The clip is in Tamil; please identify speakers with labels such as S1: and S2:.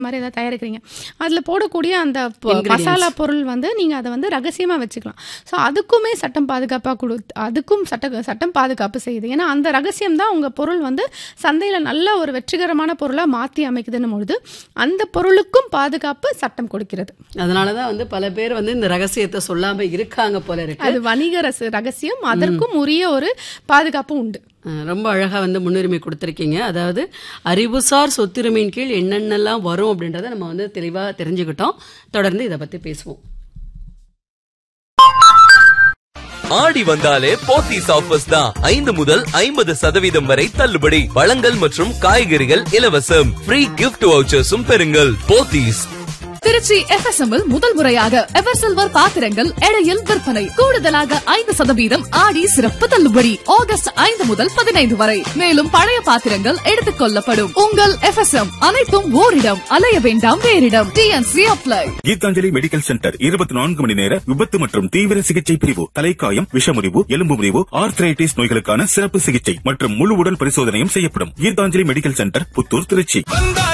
S1: மாதிரி ஏதாவது தயாரிக்கிறீங்க அதில் போடக்கூடிய அந்த பொ-
S2: Ingredients.
S1: மசாலா பொருள் வந்து நீங்கள் அதை வந்து ரகசியமாக வச்சுக்கலாம் ஸோ அதுக்குமே சட்டம் பாதுகாப்பாக கொடு அதுக்கும் சட்ட சட்டம் பாதுகாப்பு செய்யுது ஏன்னா அந்த ரகசியம் தான் உங்கள் பொருள் வந்து சந்தையில் நல்ல ஒரு வெற்றிகரமான பொருளாக மாற்றி அமைக்குதுன்னும் பொழுது அந்த பொருளுக்கும் பாதுகாப்பு சட்டம் கொடுக்கிறது
S2: அதனாலதான் வந்து பல பேர் வந்து இந்த ரகசியத்தை சொல்லாம இருக்காங்க போல இருக்கு
S1: அது வணிக ரச- ரகசியம் அதற்கும் உரிய ஒரு பாதுகாப்பு உண்டு
S2: அஹ் ரொம்ப அழகா வந்து முன்னுரிமை கொடுத்திருக்கீங்க அதாவது அறிவுசார் சொத்துரிமையின் கீழ் என்னென்னலாம் வரும் அப்படின்றத நம்ம வந்து தெளிவா தெரிஞ்சுக்கிட்டோம் தொடர்ந்து இதை பத்தி பேசுவோம்
S3: ஆடி வந்தாலே போத்தீஸ் ஆஃபர்ஸ் தான் ஐந்து முதல் ஐம்பது சதவீதம் வரை தள்ளுபடி பழங்கள் மற்றும் காய்கறிகள் இலவசம் ஃப்ரீ கிஃப்ட் வவுச்சர்ஸும் பெறுங்கள் போத்தீஸ்
S4: திருச்சி FSM இல் முதல் முறையாக எவர் சில்வர் பாத்திரங்கள் எடையில் விற்பனை கூடுதலாக ஐந்து சதவீதம் ஆடி சிறப்பு தள்ளுபடி ஆகஸ்ட் ஐந்து முதல் பதினைந்து வரை மேலும் பழைய பாத்திரங்கள் எடுத்துக் கொள்ளப்படும் உங்கள் FSM அனைத்தும் ஓரிடம் அலைய வேண்டாம் வேறிடம் DNC apply
S5: Geethanjali medical centre இருபத்தி நான்கு மணி நேர விபத்து மற்றும் தீவிர சிகிச்சை பிரிவு தலைக்காயம் விஷமுறிவு எலும்பு முறிவு ஆர்த்ரைட்டிஸ் நோய்களுக்கான சிறப்பு சிகிச்சை மற்றும் முழு உடல் பரிசோதனையும் செய்யப்படும் கீதாஞ்சலி மெடிக்கல் சென்டர் புத்தூர் திருச்சி